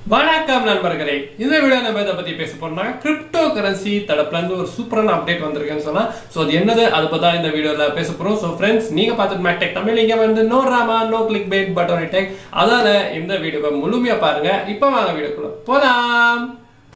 வணக்கம் நண்பர்களே இந்த வீடியோ நம்ம இதை பத்தி பேச போறோம்னா கிரிப்டோ கரன்சி தடப்புல இருந்து ஒரு சூப்பரான அப்டேட் வந்திருக்குன்னு சொன்னா சோ அது என்னது அதை பத்தி தான் இந்த வீடியோல பேச போறோம் சோ ஃப்ரெண்ட்ஸ் நீங்க பார்த்துட்டு மேக்டெக் தமிழ் இங்க வந்து நோ ராமா நோ கிளிக் பேட் பட் ஒரு டெக் அதால இந்த வீடியோவை முழுமையா பாருங்க இப்போ வாங்க வீடியோக்குள்ள போலாம்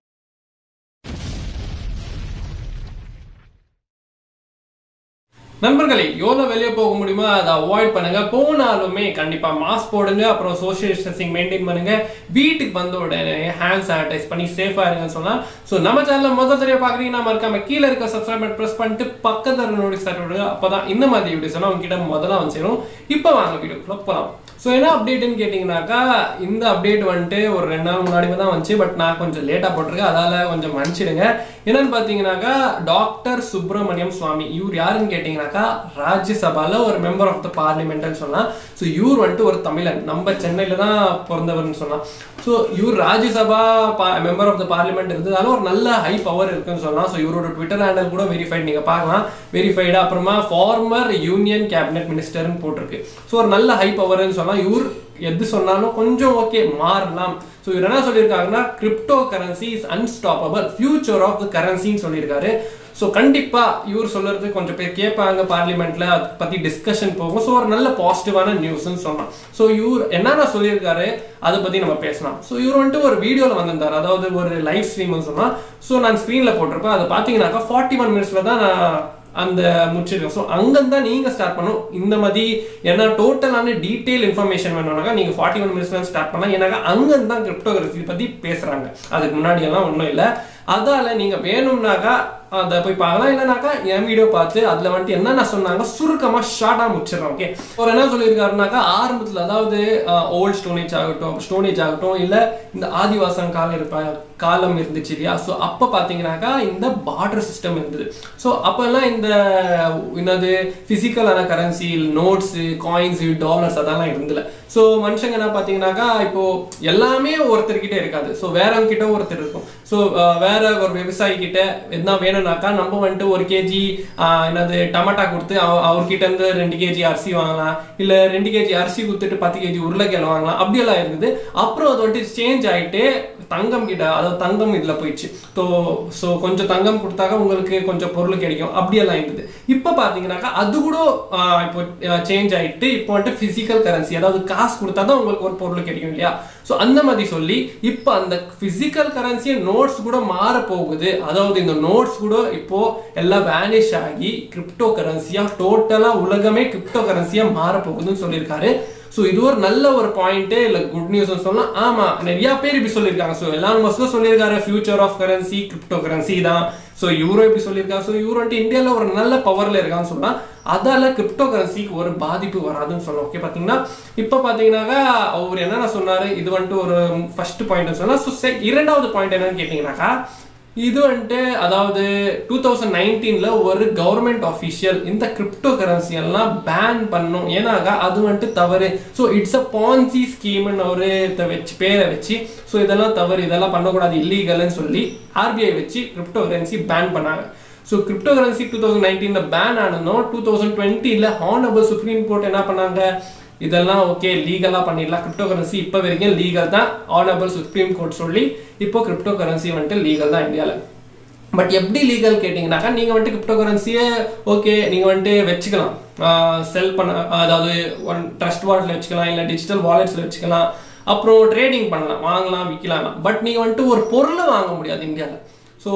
நண்பர்களே எவ்வளோ வெளியே போக முடியுமோ அதை அவாய்ட் பண்ணுங்க போனாலுமே கண்டிப்பா மாஸ்க் போடுங்க அப்புறம் சோஷியல் டிஸ்டன்சிங் மெயின்டைன் பண்ணுங்க வீட்டுக்கு வந்த உடனே ஹேண்ட் சானிடைஸ் பண்ணி சேஃபா இருங்கன்னு சொல்லலாம் ஸோ நம்ம சேனல் முதல் தெரிய பாக்குறீங்கன்னா மறக்காம கீழே இருக்க சப்ஸ்கிரைப் ப்ரெஸ் பண்ணிட்டு பக்கத்தில் நோட்டி ஸ்டார்ட் விடுங்க அப்பதான் இந்த மாதிரி வீடியோஸ் எல்லாம் உங்ககிட்ட முதல்ல வந்து சேரும் இப்போ வாங்க வீடியோக்குள்ள போகலாம் ஸோ என்ன அப்டேட்னு கேட்டிங்கனாக்கா இந்த அப்டேட் வந்துட்டு ஒரு ரெண்டு நாள் முன்னாடி தான் வந்துச்சு பட் நான் கொஞ்சம் லேட்டாக போட்டிருக்கேன் அதால் கொஞ்சம் மன்னிச்சிடுங்க என்னன்னு பார்த்தீங்கன்னாக்கா டாக்டர் சுப்பிரமணியம் சுவாமி இவர் யாருன்னு கேட்டிங்கனாக்கா ராஜ்யசபால ஒரு மெம்பர் ஆஃப் த பார்லிமெண்ட்னு சொல்லலாம் ஸோ இவர் வந்துட்டு ஒரு தமிழன் நம்ம சென்னையில் தான் பிறந்தவர்னு சொல்லலாம் ஸோ இவர் Rajya Sabha member of the parliament இருந்ததால ஒரு நல்ல ஹை பவர் இருக்குன்னு சொல்லலாம் ஸோ இவரோட ட்விட்டர் ஹேண்டல் கூட வெரிஃபைட் நீங்கள் பார்க்கலாம் வெரிஃபைடு அப்புறமா ஃபார்மர் யூனியன் கேபினெட் மினிஸ்டர்னு போட்டிருக்கு ஸோ ஒரு நல்ல ஹை பவர்னு சொல்லலாம் இவர் எது சொன்னாலும் கொஞ்சம் ஓகே மாறலாம் ஸோ இவர் என்ன சொல்லியிருக்காங்கன்னா cryptocurrency is unstoppable future of the கரன்சின்னு சொல்லியிருக்காரு ஸோ கண்டிப்பா இவர் சொல்றது கொஞ்சம் பேர் கேட்பாங்க பார்லிமெண்ட்ல அதை பத்தி டிஸ்கஷன் போகும் ஸோ ஒரு நல்ல பாசிட்டிவான நியூஸ்ன்னு சொல்லலாம் ஸோ இவர் என்னென்ன சொல்லியிருக்காரு அதை பத்தி நம்ம பேசலாம் ஸோ இவர் வந்துட்டு ஒரு வீடியோல வந்திருந்தார் அதாவது ஒரு லைவ் ஸ்ட்ரீம்னு சொன்னா ஸோ நான் ஸ்க்ரீன்ல போட்டிருப்பேன் அதை பார்த்தீங்கன்னாக்கா ஃபார்ட்டி ஒன் மினிட்ஸ்ல தான் நான் அந்த முடிச்சிருக்கோம் ஸோ அங்கேருந்து தான் நீங்கள் ஸ்டார்ட் பண்ணும் இந்த மாதிரி ஏன்னா டோட்டலான டீட்டெயில் இன்ஃபர்மேஷன் வேணும்னாக்கா நீங்கள் ஃபார்ட்டி ஒன் மினிட்ஸ்ல ஸ்டார்ட் பண்ணலாம் ஏன்னாக்கா அங்கேருந்து தான் கிரிப்டோகிராஃபி பற்றி பேசுகிறாங்க அதுக்கு முன்னாடி எல்லாம் ஒன்றும் இல்லை அதால நீங்கள் வேணும்னாக்கா அதை போய் பார்க்கலாம் இல்லைனாக்கா என் வீடியோ பார்த்து அதில் வந்துட்டு என்னென்ன சொன்னாங்க சுருக்கமாக ஷார்ட்டாக முடிச்சிடறோம் ஓகே ஒரு என்ன சொல்லியிருக்காருனாக்கா ஆரம்பத்தில் அதாவது ஓல்ட் ஸ்டோனேஜ் ஆகட்டும் ஸ்டோனேஜ் ஆகட்டும் இல்லை இந்த ஆதிவாசம் காலம் இருப்ப காலம் இருந்துச்சு இல்லையா ஸோ அப்போ பார்த்தீங்கன்னாக்கா இந்த பார்டர் சிஸ்டம் இருந்தது ஸோ அப்போல்லாம் இந்த என்னது ஃபிசிக்கலான கரன்சி நோட்ஸு காயின்ஸு டாலர்ஸ் அதெல்லாம் இருந்தல ஸோ மனுஷங்க என்ன பார்த்தீங்கன்னாக்கா இப்போ எல்லாமே ஒருத்தர்கிட்ட இருக்காது ஸோ வேறவங்க கிட்ட ஒருத்தர் இருக்கும் ஸோ வேற ஒரு விவசாயி கிட்ட என்ன வேணும்னாக்கா நம்ம வந்துட்டு ஒரு கேஜி என்னது டமாட்டா கொடுத்து அவர்கிட்ட இருந்து ரெண்டு கேஜி அரிசி வாங்கலாம் இல்லை ரெண்டு கேஜி அரிசி கொடுத்துட்டு பத்து கேஜி உருளைக்கிழங்கு வாங்கலாம் அப்படியெல்லாம் இருந்தது அப்புறம் அது வந்துட்டு சேஞ்ச் ஆகிட்டு தங்கம் கிட்ட அதாவது தங்கம் இதில் போயிடுச்சு ஸோ ஸோ கொஞ்சம் தங்கம் கொடுத்தாக்க உங்களுக்கு கொஞ்சம் பொருள் கிடைக்கும் அப்படியெல்லாம் இருந்தது இப்போ பார்த்தீங்கன்னாக்கா அது கூட இப்போ சேஞ்ச் ஆகிட்டு இப்போ வந்துட்டு ஃபிசிக்கல் கரன்சி அதாவது காசு கொடுத்தா தான் உங்களுக்கு ஒரு பொருள் கிடைக்கும் இல்லையா ஸோ அந்த மாதிரி சொல்லி இப்போ அந்த ஃபிசிக்கல் கரன்சியை நோட்ஸ் கூட மாற போகுது அதாவது இந்த நோட்ஸ் கூட இப்போ எல்லாம் வேனிஷ் ஆகி கிரிப்டோ கரன்சியா டோட்டலா உலகமே கிரிப்டோ கரன்சியா மாற போகுதுன்னு சொல்லியிருக்காரு ஸோ இது ஒரு நல்ல ஒரு பாயிண்ட்டு இல்லை குட் நியூஸ் சொல்லலாம் ஆமாம் நிறைய பேர் இப்படி சொல்லியிருக்காங்க ஸோ எல்லாம் மஸ்டும் சொல்லியிருக்காரு future of currency cryptocurrency தான் ஸோ யூரோ இப்படி சொல்லியிருக்காங்க ஸோ யூரோ வந்துட்டு இந்தியாவில் ஒரு நல்ல பவரில் இருக்கான்னு சொன்னால் அதால கிரிப்டோ கரன்சிக்கு ஒரு பாதிப்பு வராதுன்னு சொல்லலாம் ஓகே பார்த்தீங்கன்னா இப்போ பார்த்தீங்கன்னாக்கா அவர் என்னென்ன சொன்னார் இது வந்துட்டு ஒரு ஃபர்ஸ்ட் பாயிண்ட் சொன்னால் ஸோ இரண்டாவது பாயிண்ட் என்னன்னு கேட்டிங்கனாக்கா இது வந்துட்டு அதாவது டூ தௌசண்ட் நைன்டீன்ல ஒரு கவர்மெண்ட் ஆஃபீஷியல் இந்த கிரிப்டோ கரன்சி எல்லாம் பேன் பண்ணும் ஏன்னாக்கா அது வந்துட்டு தவறு ஸோ இட்ஸ் அ பான்சி ஸ்கீம்னு ஒரு வச்சு பேரை வச்சு ஸோ இதெல்லாம் தவறு இதெல்லாம் பண்ணக்கூடாது இல்லீகல்னு சொல்லி ஆர்பிஐ வச்சு கிரிப்டோ கரன்சி பேன் பண்ணாங்க so cryptocurrency two thousand நைன்டீனில் பேன் ஆனதும் டூ தௌசண்ட் டுவெண்ட்டியில் ஹானபிள் சுப்ரீம் கோர்ட் என்ன பண்ணாங்க இதெல்லாம் ஓகே லீகலாக பண்ணிடலாம் கிரிப்டோ கரன்சி இப்போ வரைக்கும் லீகல் தான் ஆனபிள் சுப்ரீம் கோர்ட் சொல்லி இப்போ கிரிப்டோ கரன்சி வந்துட்டு லீகல் தான் இந்தியாவில் பட் எப்படி லீகல் கேட்டிங்கனாக்கா நீங்கள் வந்துட்டு கிரிப்டோ கரன்சியை ஓகே நீங்கள் வந்துட்டு வச்சுக்கலாம் செல் பண்ண அதாவது ஒன் ட்ரஸ்ட் வாலெட்டில் வச்சுக்கலாம் இல்லை டிஜிட்டல் வாலெட்ஸில் வச்சுக்கலாம் அப்புறம் ட்ரேடிங் பண்ணலாம் வாங்கலாம் விற்கலாம் பட் நீங்கள் வந்துட்டு ஒரு பொருளை வாங்க முடியாது இந்தியாவில் ஸோ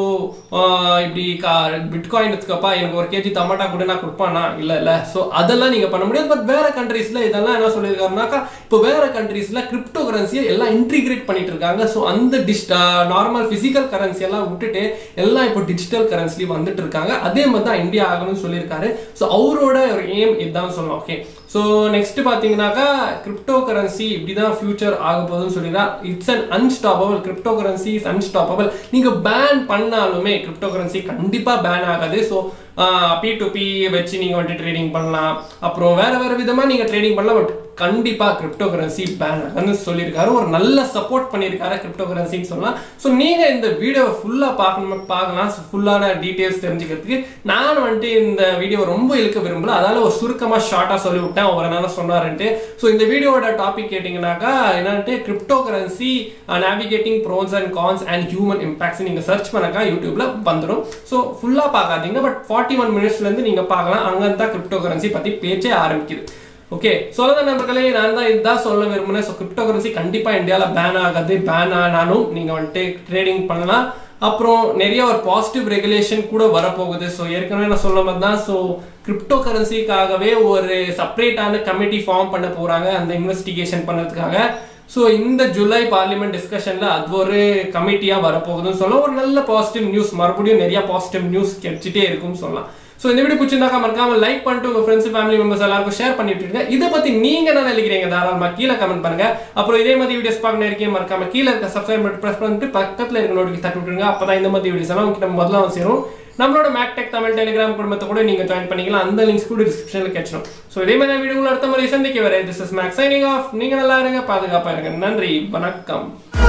இப்படி கா பிட்காயின் வச்சுக்கப்பா எனக்கு ஒரு கேஜி டமாட்டா கூட நான் கொடுப்பானா இல்லை இல்லை ஸோ அதெல்லாம் நீங்கள் பண்ண முடியாது பட் வேற கண்ட்ரீஸில் இதெல்லாம் என்ன சொல்லியிருக்காருனாக்கா இப்போ வேற கண்ட்ரீஸில் கிரிப்டோ கரன்சியை எல்லாம் இன்டிகிரேட் பண்ணிட்டு இருக்காங்க ஸோ அந்த டிஜ் நார்மல் ஃபிசிக்கல் கரன்சி எல்லாம் விட்டுட்டு எல்லாம் இப்போ டிஜிட்டல் கரன்சி வந்துட்டு இருக்காங்க அதே மாதிரி தான் இந்தியா ஆகணும்னு சொல்லியிருக்காரு ஸோ அவரோட ஒரு எய்ம் இதுதான் சொல்லலாம் ஓகே ஸோ நெக்ஸ்ட் பார்த்தீங்கன்னாக்கா கிரிப்டோ கரன்சி இப்படி தான் ஃபியூச்சர் ஆக போகுதுன்னு சொல்லிடுறா it's an unstoppable cryptocurrency is unstoppable நீங்கள் பேன் பண்ணாலுமே கிரிப்டோ கரன்சி கண்டிப்பாக பேன் ஆகாது ஸோ பி டு பி வச்சு நீங்கள் வந்துட்டு ட்ரேடிங் பண்ணலாம் அப்புறம் வேற வேற விதமாக நீங்கள் ட்ரேடிங் பண்ணலாம் பட் கண்டிப்பா கிரிப்டோ கரன்சி பேன் ஆகுன்னு சொல்லியிருக்காரு ஒரு நல்ல சப்போர்ட் பண்ணியிருக்காரு கிரிப்டோ கரன்சின்னு சொல்லலாம் ஸோ நீங்க இந்த வீடியோவை ஃபுல்லா பார்க்கணும் பார்க்கலாம் ஃபுல்லான டீடைல்ஸ் தெரிஞ்சுக்கிறதுக்கு நான் வந்துட்டு இந்த வீடியோ ரொம்ப இழுக்க விரும்பல அதால ஒரு சுருக்கமா ஷார்ட்டா சொல்லி விட்டேன் அவர் என்ன சொன்னாருன்ட்டு ஸோ இந்த வீடியோவோட டாபிக் கேட்டிங்கனாக்கா என்னன்ட்டு cryptocurrency navigating pros and cons and human impacts நீங்க சர்ச் பண்ணாக்கா யூடியூப்ல வந்துடும் ஸோ ஃபுல்லா பார்க்காதீங்க பட் ஃபார்ட்டி ஒன் மினிட்ஸ்ல இருந்து நீங்க பார்க்கலாம் அங்க தான் கிரிப்டோ கரன்சி பத்தி பேச்சே ஆரம்பிக்குது ஓகே சொல்லதான் நண்பர்களே நான் தான் இதுதான் சொல்ல விரும்புனேன் ஸோ கிரிப்டோ கரன்சி கண்டிப்பாக இந்தியாவில் பேன் ஆகாது பேன் ஆனாலும் நீங்கள் வந்துட்டு ட்ரேடிங் பண்ணலாம் அப்புறம் நிறைய ஒரு பாசிட்டிவ் ரெகுலேஷன் கூட வரப்போகுது ஸோ ஏற்கனவே நான் சொல்ல மாதிரி தான் ஸோ கிரிப்டோ கரன்சிக்காகவே ஒரு செப்பரேட்டான கமிட்டி ஃபார்ம் பண்ண போகிறாங்க அந்த இன்வெஸ்டிகேஷன் பண்ணதுக்காக ஸோ இந்த ஜூலை பார்லிமெண்ட் டிஸ்கஷனில் அது ஒரு கமிட்டியாக வரப்போகுதுன்னு சொல்லலாம் ஒரு நல்ல பாசிட்டிவ் நியூஸ் மறுபடியும் நிறைய பாசிட்டிவ் நியூஸ் கிடைச்சிட்டே இருக்கும்னு சொல்லலாம் ஸோ இந்த வீடியோ பிடிச்சிருந்தாக்கா மறக்காம லைக் பண்ணிட்டு உங்க ஃப்ரெண்ட்ஸ் ஃபேமிலி மெம்பர்ஸ் எல்லாருக்கும் ஷேர் பண்ணிட்டு இருங்க இதை பத்தி நீங்க என்ன நினைக்கிறீங்க தாராளமா கீழே கமெண்ட் பண்ணுங்க அப்புறம் இதே மாதிரி வீடியோஸ் பார்க்க இருக்கேன் மறக்காம கீழே இருக்க சப்ஸ்கிரைப் பட்டன் பிரஸ் பண்ணிட்டு பக்கத்துல இருக்க நோட்டிஃபிகேஷன் தட்டி விட்டுருங்க அப்பதான் இந்த மாதிரி வீடியோஸ் எல்லாம் உங்களுக்கு முதல்ல வந்து சேரும் நம்மளோட மேக்டெக் தமிழ் டெலிகிராம் குடும்பத்தை கூட நீங்க ஜாயின் பண்ணிக்கலாம் அந்த லிங்க்ஸ் கூட டிஸ்கிரிப்ஷன்ல கிடைச்சிடும் ஸோ இதே மாதிரி வீடியோ அடுத்த முறை சந்திக்க வர this is Mac signing off நீங்க நல்லா இருங்க பாதுகாப்பா இருங்க நன்றி வணக்கம்